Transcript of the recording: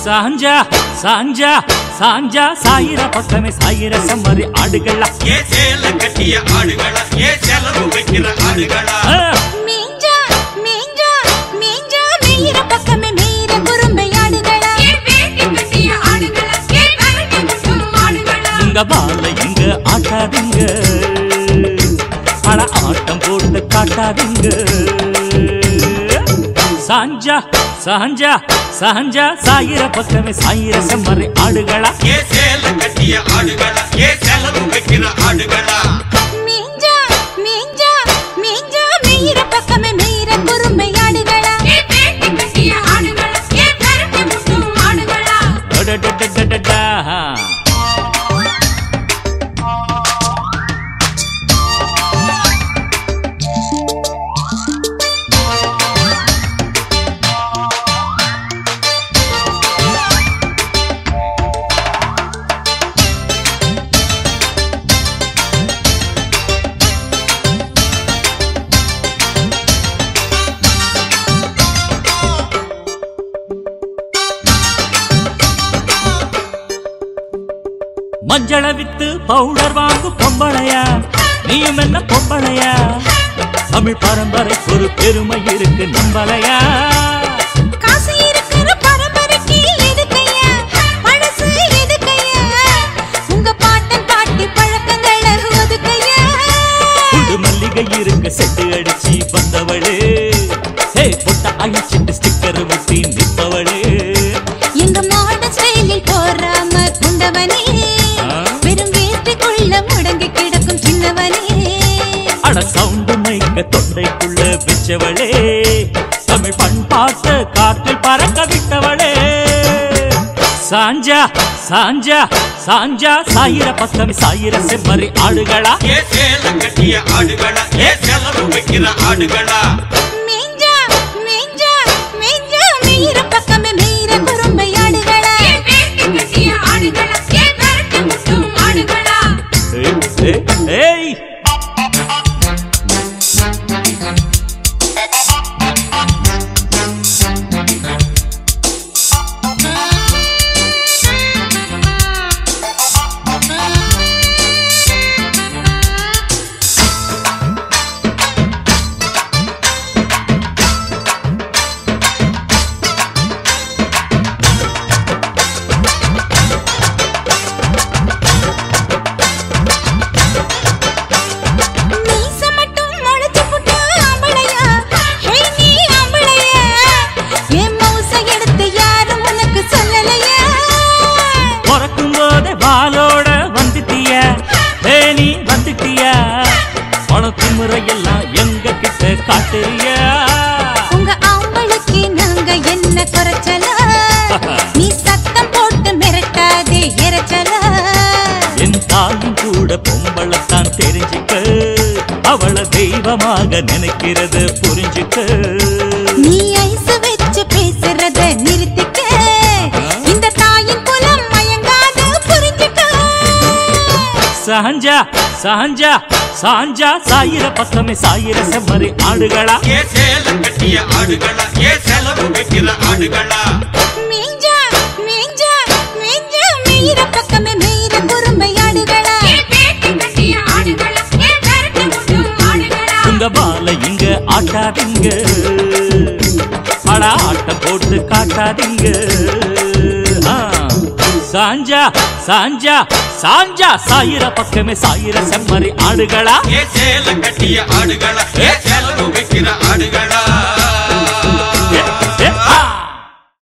சாஞ்சா சாஞ்சா சாஞ்சா சாயிர பக்கமே சாயிர செம்மறி ஆடுகளா ஏ சேல கட்டிய ஆடுகளா ஏ செலவு வைக்கிற ஆடுகளா ஆ, மேஞ்சா மேஞ்சா மேஞ்சா மேயிற பக்கமே மேயிற குறும்பையாடுகளா உங்க பால இங்க ஆட்டாதீங்க அட ஆட்டம் போட்டு காட்டாதீங்க சாஞ்சா சாஞ்சா சாஞ்சா சாயிர பக்கமே சாயிர செம்மறி ஆடுகளா ஏ சேல கட்டிய ஆடுகளா ஏ செலவு வைக்கிற ஆடுகளா மேஞ்சா மேஞ்சா மேஞ்சா மேயிற பக்கமே மேயிற குறும்பையாடுகளா அடடடடடடா. மஞ்சள வித்து பவுடர் வாங்கு பொம்பளையா நீயும் என்ன பொம்பளையா தமிழ் பரம்பரைக்கு ஒரு பெருமை இருக்கு நம்பலையா காசு இருக்கிற பரம்பரைக்கு எதுக்கையா பழசு எதுக்கையா உங்க பாட்டன் பாட்டி பழக்கங்களை ஒதுக்கையா புது மல்லிகை இருக்க செட்டு அடிச்சு வந்தவளே ஹே பொட்ட அழிச்சிட்டு ஸ்டிக்கர் ஒட்டி நிற்பவளே எங்க மாடர்ன் ஸ்டைலில் போறாம குண்டவனே ஆ? வெறும் வேட்டிக்குள்ள முடங்கி கிடக்கும் சின்னவனே அட சவுண்டு மைக்க தொண்டைக்குள்ள வச்சவளே தமிழ் பண்பாட்டு காற்றில் பறக்க விட்டவளே சாஞ்சா சாஞ்சா சாஞ்சா சாயிர பக்கம் சாயிர செம்மறி ஆடுகளா ஏ சேல கட்டிய ஆடுகளா ஏ செலவு வைக்கிற ஆடுகளா மேஞ்சா மேஞ்சா மேஞ்சா மேயிற பக்கமே மேயிற குறும்பையாடுகளா ஏய், ஏய், ஏய் மீச மட்டும் முளைச்சு புட்டு ஆம்பளையா ஹே நீ ஆம்பளையா என் மவுச எடுத்து யாரும் உனக்கு சொல்லலையா பிறக்கும் போதே வாளோட வந்துட்டிய ஏ நீ வந்துட்டிய பணத்து முறையெல்லாம் எங்க கிட்ட காட்டுறியா உங்க ஆம்பளுக்கு நாங்க என்ன குறைச்சலா நீ சத்தம் போட்டு மிரட்டாதே இறைச்சலா என் தாயும் கூட பொம்பளைத்தான் தெரிஞ்சுக்க அவளை தெய்வமாக நினைக்கிறது புரிஞ்சுக்க நீ ஐசு வச்சு பேசுறத நிறுத்திக்க இந்த தாயின் குலம் மயங்காத புரிஞ்சுக்க சாஞ்சா சாஞ்சா சாஞ்சா சாயிர பக்கமே சாயிர செம்மறி ஆடுகளா ஏ சேல கட்டிய ஆடுகளா ஏ செலவு வைக்கிற ஆடுகளா மேஞ்சா மேஞ்சா மேஞ்சா மேயிற பக்கமே மேயிற குறும்பையாடுகளா உங்க பால இங்க ஆட்டாதீங்க அட ஆட்டம் போட்டு காட்டாதீங்க ஆ, சாஞ்சா சாஞ்சா சாஞ்சா சாயிர பக்கமே சாயிர செம்மறி ஆடுகளா ஏ சேல கட்டிய ஆடுகளா ஏ செலவு வைக்கிற ஆடுகளா ஏ, ஏ,